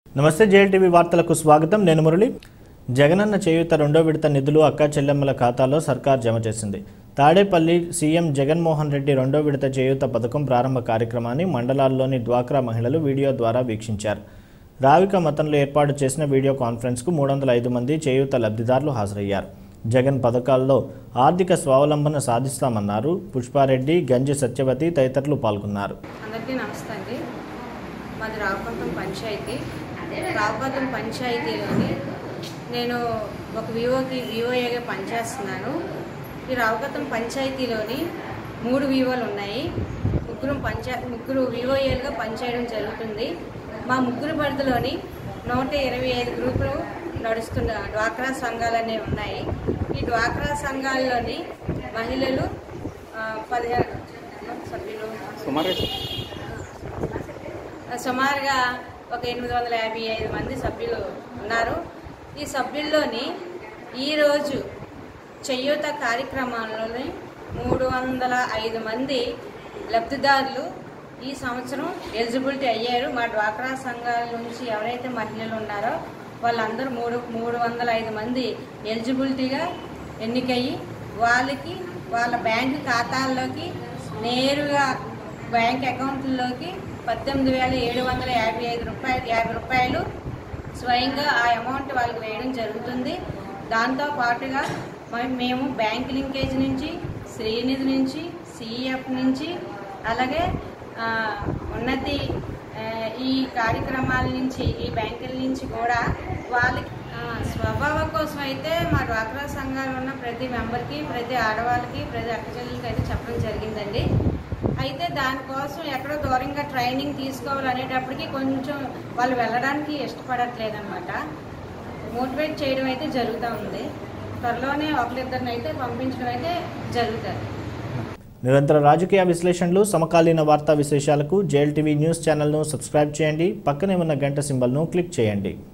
నమస్తే జేఎల్టీవీ వార్తలకు స్వాగతం నేను మురళి జగనన్న చేయూత రెండో విడత నిధులు అక్కా చెల్లెమ్మల ఖాతాలో సర్కార్ జమ చేసింది తాడేపల్లి సీఎం జగన్మోహన్ రెడ్డి రెండో విడత చేయూత పథకం ప్రారంభ కార్యక్రమాన్ని మండలాల్లోని డ్వాక్రా మహిళలు వీడియో ద్వారా వీక్షించారు రావిక మతంలో ఏర్పాటు చేసిన వీడియో కాన్ఫరెన్స్కు మూడు వందల ఐదు మంది చేయూత లబ్ధిదారులు హాజరయ్యారు జగన్ పథకాల్లో ఆర్థిక స్వావలంబన సాధిస్తామన్నారు పుష్పారెడ్డి గంజి సత్యవతి తదితరులు పాల్గొన్నారు అందరికీ నమస్తే అండి మాది రావుపట్నం పంచాయతీ రావుపట్నం పంచాయతీలోని నేను ఒక వివోకి వివోఏగా పనిచేస్తున్నాను ఈ రావుపట్నం పంచాయతీలోని మూడు వివోలు ఉన్నాయి ముగ్గురు పంచా ముగ్గురు వివోఏలుగా పనిచేయడం జరుగుతుంది మా ముగ్గురు పరిధిలోని నూట ఇరవై ఐదు గ్రూపులు నడుస్తున్న డ్వాక్రా సంఘాలు అనేవి ఉన్నాయి ఈ డ్వాక్రా సంఘాల్లోని మహిళలు ఆ, పదిహేను సభ్యులు సుమారుగా ఒక ఎనిమిది వందల యాభై ఐదు మంది సభ్యులు ఉన్నారు ఈ సభ్యుల్లోని ఈరోజు చేయూత కార్యక్రమాల్లోని మూడు వందల ఐదు మంది లబ్ధిదారులు ఈ సంవత్సరం ఎలిజిబిలిటీ అయ్యారు మా డ్వాక్రా సంఘాల నుంచి ఎవరైతే మహిళలు ఉన్నారో వాళ్ళందరూ మూడు మూడు వందల ఐదు మంది ఎలిజిబిలిటీగా ఎన్నికయ్యి వాళ్ళకి వాళ్ళ బ్యాంకు ఖాతాల్లోకి నేరుగా బ్యాంక్ అకౌంట్లోకి పద్దెనిమిది వేల ఏడు వందల యాభై ఐదు రూపాయలు యాభై రూపాయలు స్వయంగా ఆ అమౌంట్ వాళ్ళకి వేయడం జరుగుతుంది దాంతో పాటుగా మ- మేము బ్యాంక్ లింకేజ్ నుంచి శ్రీనిధి నుంచి సిఎఫ్ నుంచి అలాగే ఆ, ఉన్నతి ఆ, ఈ కార్యక్రమాల నుంచి ఈ బ్యాంకుల నుంచి కూడా వాళ్ళకి ఆ, స్వభావం కోసం అయితే మా డ్వాక్రా సంఘాలు ఉన్న ప్రతి మెంబర్కి ప్రతి ఆడవాళ్ళకి ప్రతి అక్కచెల్లెలకి అయితే చెప్పడం జరిగిందండి అయితే దానికోసం ఎక్కడో దూరంగా ట్రైనింగ్ తీసుకోవాలనేటప్పటికి కొంచెం వాళ్ళు వెళ్ళడానికి ఇష్టపడట్లేదు అనమాట మోటివేట్ చేయడం అయితే జరుగుతూ ఉంది త్వరలోనే ఒకరిద్దరిని అయితే పంపించడం అయితే జరుగుతుంది నిరంతర రాజకీయ విశ్లేషణలు సమకాలీన వార్తా విశేషాలకు జేఎల్టీవీ న్యూస్ ఛానల్ను సబ్స్క్రైబ్ చేయండి పక్కనే ఉన్న గంట సింబల్ను క్లిక్ చేయండి